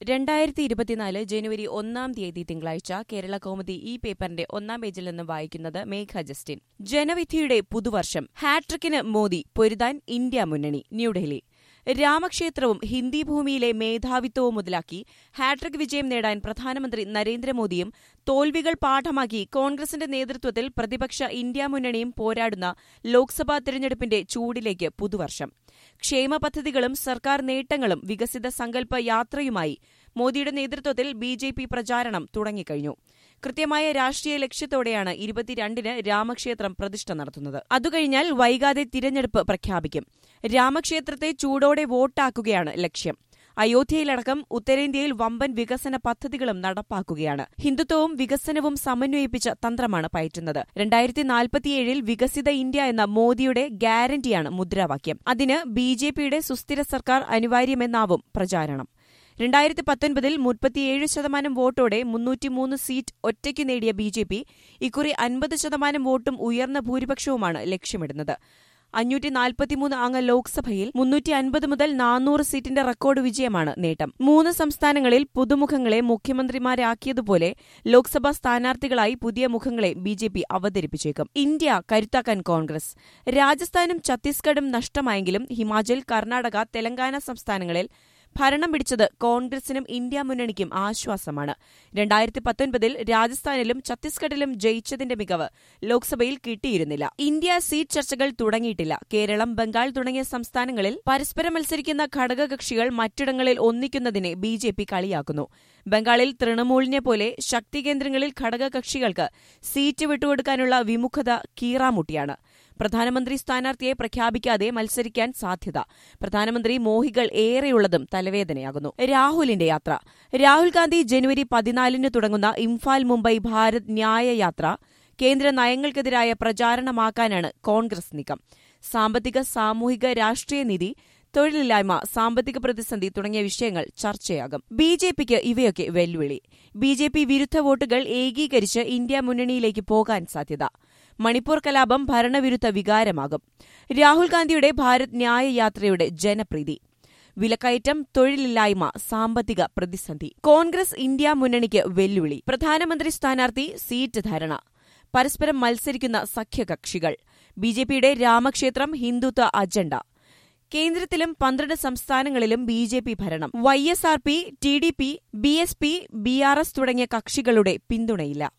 രണ്ടായിരത്തി ഇരുപത്തിനാല് ജനുവരി ഒന്നാം തീയതി തിങ്കളാഴ്ച കേരള കൗമുദി ഈ പേപ്പറിന്റെ ഒന്നാം പേജിൽ നിന്ന് വായിക്കുന്നത് മേഘ ജസ്റ്റിൻ ജനവിധിയുടെ പുതുവർഷം ഹാട്രിക്കിന് മോദി പൊരുതാൻ ഇന്ത്യ മുന്നണി ന്യൂഡൽഹി രാമക്ഷേത്രവും ഹിന്ദി ഭൂമിയിലെ മേധാവിത്വവും മുതലാക്കി ഹാട്രിക് വിജയം നേടാൻ പ്രധാനമന്ത്രി നരേന്ദ്രമോദിയും തോൽവികൾ പാഠമാക്കി കോൺഗ്രസിന്റെ നേതൃത്വത്തിൽ പ്രതിപക്ഷ ഇന്ത്യ മുന്നണിയും പോരാടുന്ന ലോക്സഭാ തെരഞ്ഞെടുപ്പിന്റെ ചൂടിലേക്ക് പുതുവർഷം ക്ഷേമ പദ്ധതികളും സർക്കാർ നേട്ടങ്ങളും വികസിത സങ്കല്പ യാത്രയുമായി മോദിയുടെ നേതൃത്വത്തിൽ ബി ജെ പി പ്രചാരണം തുടങ്ങിക്കഴിഞ്ഞു കൃത്യമായ രാഷ്ട്രീയ ലക്ഷ്യത്തോടെയാണ് ഇരുപത്തിരണ്ടിന് രാമക്ഷേത്രം പ്രതിഷ്ഠ നടത്തുന്നത് അതുകഴിഞ്ഞാൽ വൈകാതെ തിരഞ്ഞെടുപ്പ് പ്രഖ്യാപിക്കും രാമക്ഷേത്രത്തെ ചൂടോടെ വോട്ടാക്കുകയാണ് ലക്ഷ്യം അയോധ്യയിലടക്കം ഉത്തരേന്ത്യയിൽ വമ്പൻ വികസന പദ്ധതികളും നടപ്പാക്കുകയാണ് ഹിന്ദുത്വവും വികസനവും സമന്വയിപ്പിച്ച തന്ത്രമാണ് പയറ്റുന്നത് രണ്ടായിരത്തി നാൽപ്പത്തിയേഴിൽ വികസിത ഇന്ത്യ എന്ന മോദിയുടെ ഗ്യാരണ്ടിയാണ് മുദ്രാവാക്യം അതിന് ബി ജെ പിയുടെ സുസ്ഥിര സർക്കാർ അനിവാര്യമെന്നാവും പ്രചാരണം രണ്ടായിരത്തി പത്തൊൻപതിൽ മുപ്പത്തിയേഴ് ശതമാനം വോട്ടോടെ മുന്നൂറ്റിമൂന്ന് സീറ്റ് ഒറ്റയ്ക്ക് നേടിയ ബി ജെ പി ഇക്കുറി അൻപത് ശതമാനം വോട്ടും ഉയർന്ന ഭൂരിപക്ഷവുമാണ് ലക്ഷ്യമിടുന്നത് അഞ്ഞൂറ്റി നാൽപ്പത്തിമൂന്ന് അംഗ ലോക്സഭയിൽ മുന്നൂറ്റി അൻപത് മുതൽ നാനൂറ് സീറ്റിന്റെ റെക്കോർഡ് വിജയമാണ് നേട്ടം മൂന്ന് സംസ്ഥാനങ്ങളിൽ പുതുമുഖങ്ങളെ മുഖ്യമന്ത്രിമാരാക്കിയതുപോലെ ലോക്സഭാ സ്ഥാനാർത്ഥികളായി പുതിയ മുഖങ്ങളെ ബി ജെ പി അവതരിപ്പിച്ചേക്കും ഇന്ത്യ കരുത്താക്കാൻ കോൺഗ്രസ് രാജസ്ഥാനും ഛത്തീസ്ഗഡും നഷ്ടമായെങ്കിലും ഹിമാചൽ കർണാടക തെലങ്കാന സംസ്ഥാനങ്ങളിൽ ഭരണം പിടിച്ചത് കോൺഗ്രസിനും ഇന്ത്യ മുന്നണിക്കും ആശ്വാസമാണ് രണ്ടായിരത്തി പത്തൊൻപതിൽ രാജസ്ഥാനിലും ഛത്തീസ്ഗഡിലും ജയിച്ചതിന്റെ മികവ് ലോക്സഭയിൽ കിട്ടിയിരുന്നില്ല ഇന്ത്യ സീറ്റ് ചർച്ചകൾ തുടങ്ങിയിട്ടില്ല കേരളം ബംഗാൾ തുടങ്ങിയ സംസ്ഥാനങ്ങളിൽ പരസ്പരം മത്സരിക്കുന്ന ഘടകകക്ഷികൾ മറ്റിടങ്ങളിൽ ഒന്നിക്കുന്നതിനെ ബി ജെ പി കളിയാക്കുന്നു ബംഗാളിൽ തൃണമൂലിനെ പോലെ ശക്തി കേന്ദ്രങ്ങളിൽ ഘടകകക്ഷികൾക്ക് സീറ്റ് വിട്ടുകൊടുക്കാനുള്ള വിമുഖത കീറാമുട്ടിയാണ് പ്രധാനമന്ത്രി സ്ഥാനാർത്ഥിയെ പ്രഖ്യാപിക്കാതെ മത്സരിക്കാൻ സാധ്യത പ്രധാനമന്ത്രി മോഹികൾ ഏറെയുള്ളതും തലവേദനയാകുന്നു രാഹുലിന്റെ യാത്ര രാഹുൽ ഗാന്ധി ജനുവരി പതിനാലിന് തുടങ്ങുന്ന ഇംഫാൽ മുംബൈ ഭാരത് ന്യായ യാത്ര കേന്ദ്ര നയങ്ങൾക്കെതിരായ പ്രചാരണമാക്കാനാണ് കോൺഗ്രസ് നീക്കം സാമ്പത്തിക സാമൂഹിക രാഷ്ട്രീയ നിധി തൊഴിലില്ലായ്മ സാമ്പത്തിക പ്രതിസന്ധി തുടങ്ങിയ വിഷയങ്ങൾ ചർച്ചയാകും ബി ജെ പിക്ക് ഇവയൊക്കെ വെല്ലുവിളി ബി ജെ പി വിരുദ്ധ വോട്ടുകൾ ഏകീകരിച്ച് ഇന്ത്യ മുന്നണിയിലേക്ക് പോകാൻ സാധ്യത മണിപ്പൂർ കലാപം ഭരണവിരുദ്ധ വികാരമാകും രാഹുൽ ഗാന്ധിയുടെ ഭാരത് ന്യായ യാത്രയുടെ ജനപ്രീതി വിലക്കയറ്റം തൊഴിലില്ലായ്മ സാമ്പത്തിക പ്രതിസന്ധി കോൺഗ്രസ് ഇന്ത്യ മുന്നണിക്ക് വെല്ലുവിളി പ്രധാനമന്ത്രി സ്ഥാനാർത്ഥി സീറ്റ് ധാരണ പരസ്പരം മത്സരിക്കുന്ന സഖ്യകക്ഷികൾ ബിജെപിയുടെ രാമക്ഷേത്രം ഹിന്ദുത്വ അജണ്ട കേന്ദ്രത്തിലും പന്ത്രണ്ട് സംസ്ഥാനങ്ങളിലും ബി ജെ പി ഭരണം Y S R P T D P B S P B R S തുടങ്ങിയ കക്ഷികളുടെ പിന്തുണയില്ല